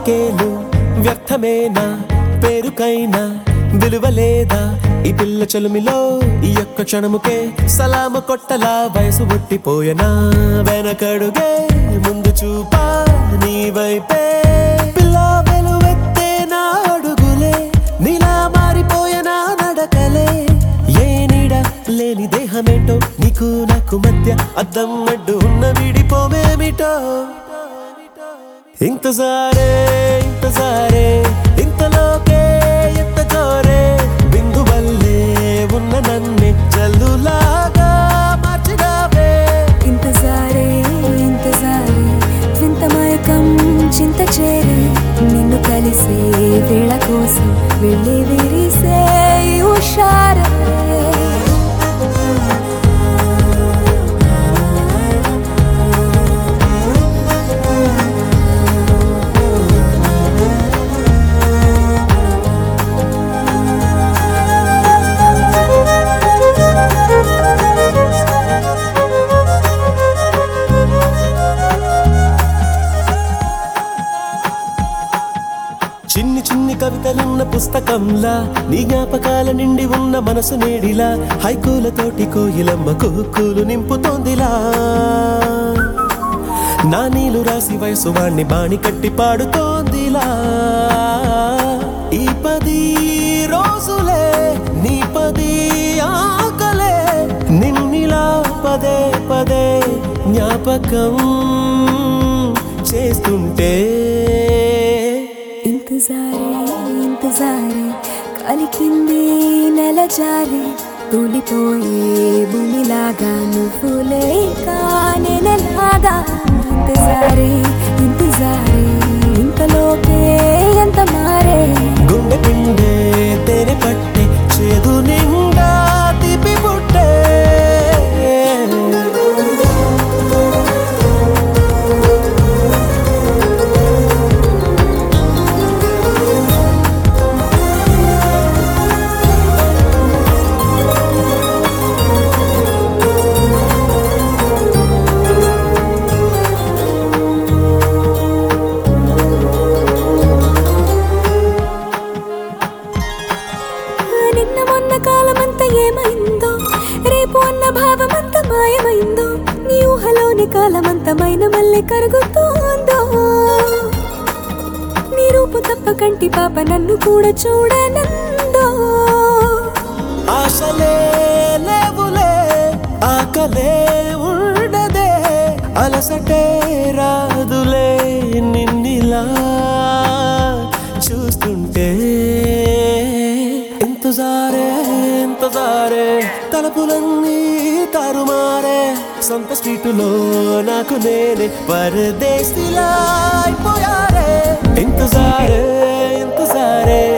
నాకేలు వ్యర్థమేనా పేరుకైనా విలువలేదా ఈ పిల్ల చలుమిలో ఈ యొక్క క్షణముకే సలామ కొట్టలా వయసు పుట్టిపోయనా వెనకడుగే ముందు చూపా నీ వైపే పిల్ల వెలువెత్తే నా అడుగులే నీలా మారిపోయనా నడకలే ఏ నీడ లేని దేహమేంటో నీకు నాకు మధ్య అద్దం అడ్డు ఉన్న విడిపోమేమిటో ఇంతజారే ఇంతజారే ఇంతలోకే ఎంత జోరే బిందు వల్లే ఉన్న నన్నే జల్లులాగా మార్చినావే ఇంతజారే ఇంతజారే వింత మయకం చింత చేరే నిన్ను కలిసే వేళ కోసం వెళ్ళి విరిసే ఈ హుషారే చిన్ని చిన్ని కవితలున్న పుస్తకంలా నీ జ్ఞాపకాల నిండి ఉన్న మనసు నేడిలా హైకూలతోటి కోయిలమ్మ కుహుక్కులు నింపుతోందిలా నా నీలు రాసి వయసు వాణ్ణి బాణి కట్టి పాడుతోందిలా ఈ పది రోజులే నీ పది ఆకలే నిన్నిలా పదే పదే జ్ఞాపకం చేస్తుంటే ఇంతజారే ఇంతజారే కలికింది నెల జారే తూలిపోయే భూమిలాగా నువ్వు లేక నేనెలాగా ఇంతజారే ఇంతజారే ఇంతలోకే ఎంత మారే గుండె పిండే తేనె పట్టే చేదు నిండా తీపి పుట్టే నిన్న మొన్న కాలమంతా ఏమైందో రేపు అన్న భావమంతా మాయమైందో నీ ఊహలోని కాలమంతమైన మళ్ళీ కరుగుతోందో నీ రూపు తప్ప కంటి పాప నన్ను కూడా చూడనందో ఆశలే లేవులే ఆకలే ఉండదే అలసటే రాదులే నిన్నిలా చూస్తుంటే ఎంతజారే ఎంతజారే తలపులన్నీ తారుమారే సొంత స్ట్రీటులో నాకు నేనే పరదేశిలా అయిపోయారే ఎంతజారే ఎంతజారే